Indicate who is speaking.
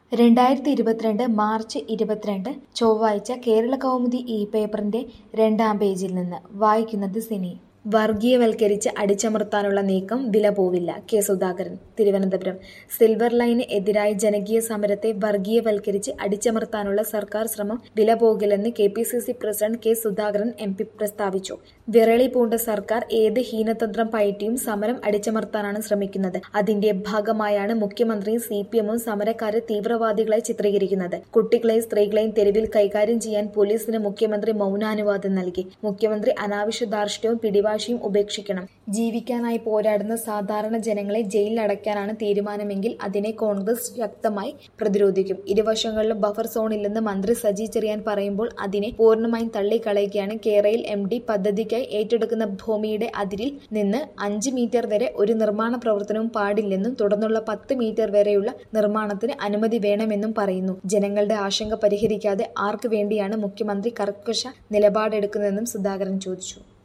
Speaker 1: രണ്ടായിരത്തി ഇരുപത്തിരണ്ട് മാർച്ച് ഇരുപത്തിരണ്ട് ചൊവ്വാഴ്ച കേരള കൗമുദി ഈ പേപ്പറിന്റെ രണ്ടാം പേജിൽ നിന്ന് വായിക്കുന്നത് സിനി വർഗീയവൽക്കരിച്ച് അടിച്ചമർത്താനുള്ള നീക്കം വില പോവില്ല കെ സുധാകരൻ തിരുവനന്തപുരം സിൽവർ ലൈന് എതിരായ ജനകീയ സമരത്തെ വർഗീയവൽക്കരിച്ച് അടിച്ചമർത്താനുള്ള സർക്കാർ ശ്രമം വില പോകില്ലെന്ന് K P C C president K Sudhakaran M P പ്രസ്താവിച്ചു വിറളി പൂണ്ട സർക്കാർ ഏത് ഹീനതന്ത്രം പയറ്റിയും സമരം അടിച്ചമർത്താനാണ് ശ്രമിക്കുന്നത് അതിന്റെ ഭാഗമായാണ് മുഖ്യമന്ത്രിയും സി പി എമ്മും സമരക്കാരെ തീവ്രവാദികളായി ചിത്രീകരിക്കുന്നത് കുട്ടികളെയും സ്ത്രീകളെയും തെരുവിൽ കൈകാര്യം ചെയ്യാൻ പോലീസിന് മുഖ്യമന്ത്രി മൗനാനുവാദം നൽകി മുഖ്യമന്ത്രി അനാവശ്യ ധാർഷ്ട്യവും പിടിവാശിയും ഉപേക്ഷിക്കണം ജീവിക്കാനായി പോരാടുന്ന സാധാരണ ജനങ്ങളെ ജയിലിലടയ്ക്കാനാണ് തീരുമാനമെങ്കിൽ അതിനെ കോൺഗ്രസ് ശക്തമായി പ്രതിരോധിക്കും ഇരുവശങ്ങളിലും ബഫർ സോണില്ലെന്ന് മന്ത്രി സജി ചെറിയാൻ പറയുമ്പോൾ അതിനെ പൂർണ്ണമായും തള്ളിക്കളയുകയാണ് കേരയിൽ എം ഡി പദ്ധതിക്കായി ഏറ്റെടുക്കുന്ന ഭൂമിയുടെ അതിരിൽ നിന്ന് അഞ്ച് മീറ്റർ വരെ ഒരു നിർമ്മാണ പ്രവർത്തനവും പാടില്ലെന്നും തുടർന്നുള്ള പത്ത് മീറ്റർ വരെയുള്ള നിർമ്മാണത്തിന് അനുമതി വേണമെന്നും പറയുന്നു ജനങ്ങളുടെ ആശങ്ക പരിഹരിക്കാതെ ആർക്ക് വേണ്ടിയാണ് മുഖ്യമന്ത്രി കർക്കശ നിലപാടെടുക്കുന്നതെന്നും സുധാകരൻ ചോദിച്ചു